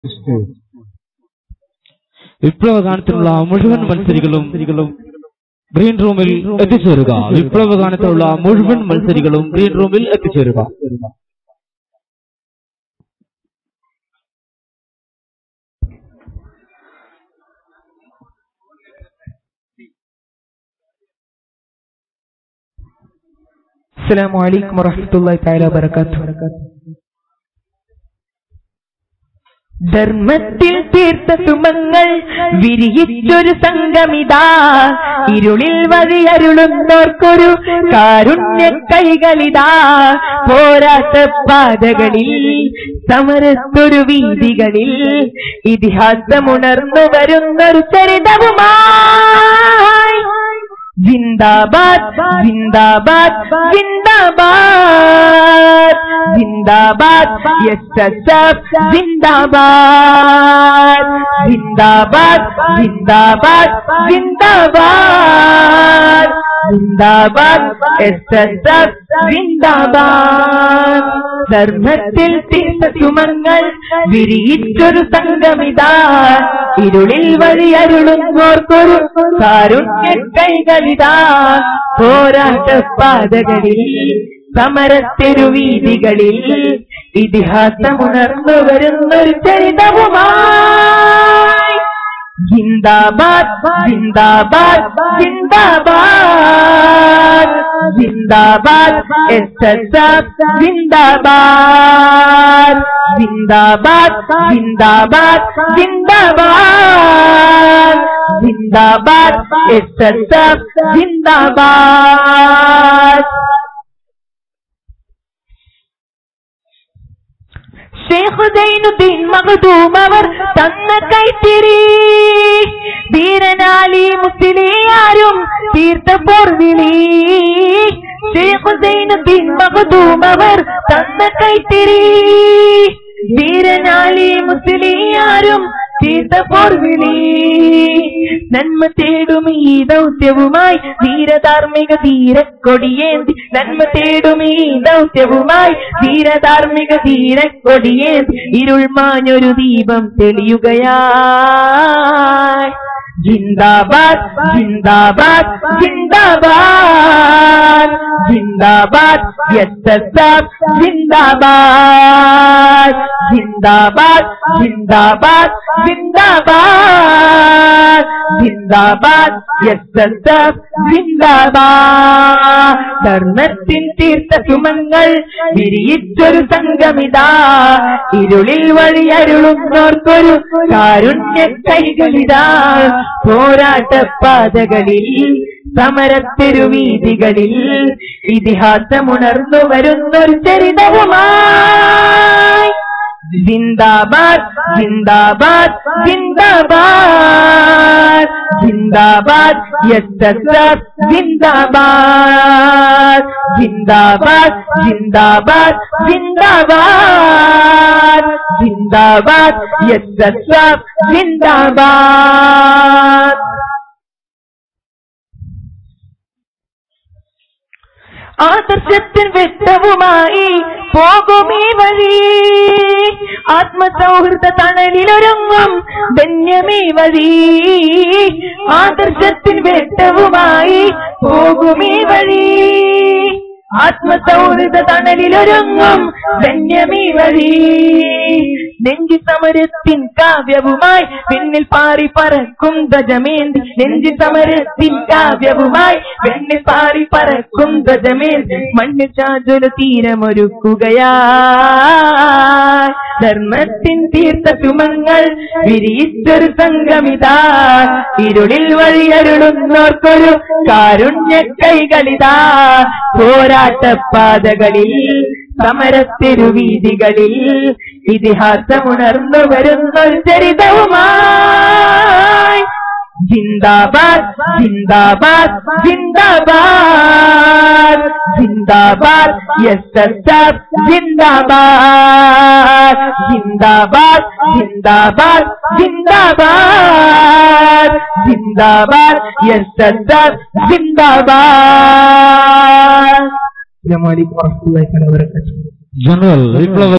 വിപ്ലവ ഗാനത്തിനുള്ള മുഴുവൻ മത്സരികളും ഗ്രീൻ റൂമിൽ എത്തിച്ചേരുക വിപ്ലവ ഗാനത്തിനുള്ള മുഴുവൻ മത്സരികളും ഗ്രീൻ റൂമിൽ എത്തിച്ചേരുക السلام عليكم ورحمة الله تعالى وبركاته ധർമ്മത്തിൽ തീർത്ത സുമങ്ങൾ വിരിയിച്ചൊരു സംഗമിതാ ഇരുളിൽ വഴിയരുളുന്നോർക്കൊരു കാരുണ്യ കൈകളിതാ പോരാട്ട പാതകളിൽ സമരത്തൊരു വീതികളിൽ ഇതിഹാസമുണർന്നു വരുന്നൊരു ചരിതവുമായി ജിന്ദാബാദ് ജിന്ദാബാദ് ജിന്ദാബാദ് ജിന്ദാബാദ് എസ് എസ് എഫ് ജിന്ദാബാദ് ജിന്ദാബാദ് ജിന്ദാബാദ് ജിന്ദാബാദ് ജിന്ദാബാദ് എസ് എസ് എഫ് ജിന്ദാബാദ് ധർമ്മത്തിൽ തീർത്ത സുമങ്ങൾ വിരിയിച്ചൊരു സംഗമിതാ ഇരുളിൽ വഴിയരുളുന്നോർക്കൊരു കാരുണ്യ കൈകളിതാ പോരാട്ട പാതകളിൽ സമരത്തെരുവീതികളിൽ ഇതിഹാസമുണർന്നു വരുന്നൊരു ചരിതവുമായി ജിന്ദാബാദ് ജിന്ദാബാദ് ജിന്ദാബാദ് ജിന്ദാബാദ് എസ് എസ് എഫ് ജിന്ദാബാദ് ജിന്ദാബാദ് ജിന്ദാബാദ് ജിന്ദാബാദ് ജിന്ദാബാദ് എസ് എസ് എഫ് ജിന്ദാബാദ് ഷേഖുദൈനുദ്ദീൻ മഖദൂം അവർ തന്ന കൈത്തിരി ധീരനാലി മുസ്ലിയാരും തീർത്ത പോർവിളി ഷേഖുദൈനുദ്ദീൻ മഖദൂം അവർ തന്ന കൈത്തിരി ധീരനാലി മുസ്ലിയാരും തീർത്ത പോർവിളി നന്മ തേടും ഈ ദൗത്യവുമായി ധീരധാർമ്മിക ധീരക്കൊടിയേന്തി നന്മ തേടും ഈ ദൗത്യവുമായി ധീരധാർമ്മിക ധീരക്കൊടിയേന്തി ഇരുൾ മാഞ്ഞൊരു ദീപം തെളിയുകയായി ജിന്ദാബാദ് ജിന്ദാബാദ് ജിന്ദാബാദ് ജിന്ദാബാദ് എസ് എസ് എഫ് ജിന്ദാബാദ് ജിന്ദാബാദ് ജിന്ദാബാദ് ജിന്ദാബാദ് ജിന്ദാബാദ് എസ് എസ് എഫ് ജിന്ദാബാദ് ധർമ്മത്തിൻ തീർത്ത സുമങ്ങൾ വിരിയിച്ചൊരു സംഗമിതാ ഇരുളിൽ വഴിയരുളുന്നോർക്കൊരു കാരുണ്യ കൈകളിതാ പോരാട്ട പാതകളിൽ സമരത്തെരുവീതികളിൽ ഇതിഹാസമുണർന്നു വരുന്നൊരു ചരിതവുമായി ജിന്ദാബാദ് ജിന്ദാബാദ് ജിന്ദാബാദ് ജിന്ദാബാദ് എസ് എസ് എഫ് ജിന്ദാബാദ് ജിന്ദാബാദ് ജിന്ദാബാദ് ജിന്ദാബാദ് ജിന്ദാബാദ് എസ് എസ് എഫ് ജിന്ദാബാദ് ആദർശത്തിൻ വെട്ടവുമായി പോകുമീ വഴി ആത്മസൗഹൃദ തണലിലൊരുങ്ങും ധന്യമീ വഴി ആദർശത്തിൻ വെട്ടവുമായി പോകുമീ വഴി ആത്മസൗഹൃദ തണലിലൊരുങ്ങും ധന്യമീ വഴി നെഞ്ചി സമരത്തിൻ കാവ്യവുമായി പിന്നിൽ പാറി പറക്കും ധ്വജമേന്തി നെഞ്ചി സമരത്തിൻ കാവ്യവുമായി പിന്നിൽ പാറി പറക്കും ധ്വജമേന്തി മണ്ണിൽ ചാചുല തീരമൊരുക്കുകയാ ധർമ്മത്തിൻ തീർത്ത സുമങ്ങൾ വിരിയിച്ചൊരു സംഗമിതാ ഇരുളിൽ വഴിയരുളുന്നോർക്കൊരു കാരുണ്യ കൈകളിതാ പോരാട്ടപ്പാതകളിൽ സമരത്തെരുവീതികളിൽ ഇതിഹാസമുണർന്നു വരുന്നൊരു ചരിതവുമായി ജിന്ദാബാദ് ജിന്ദാബാദ് ജിന്ദാബാദ് ജിന്ദാബാദ് എസ് എസ് എഫ് ജിന്ദാബാദ് ജിന്ദാബാദ് ജിന്ദാബാദ് ജിന്ദാബാദ് ജിന്ദാബാദ് എസ് എസ് എഫ് ജിന്ദാബാദ് അസ്സലാമു അലൈക്കും വറഹ്മത്തുള്ളാഹി വബറകാതുഹു ജനറൽ വിപ്ലവ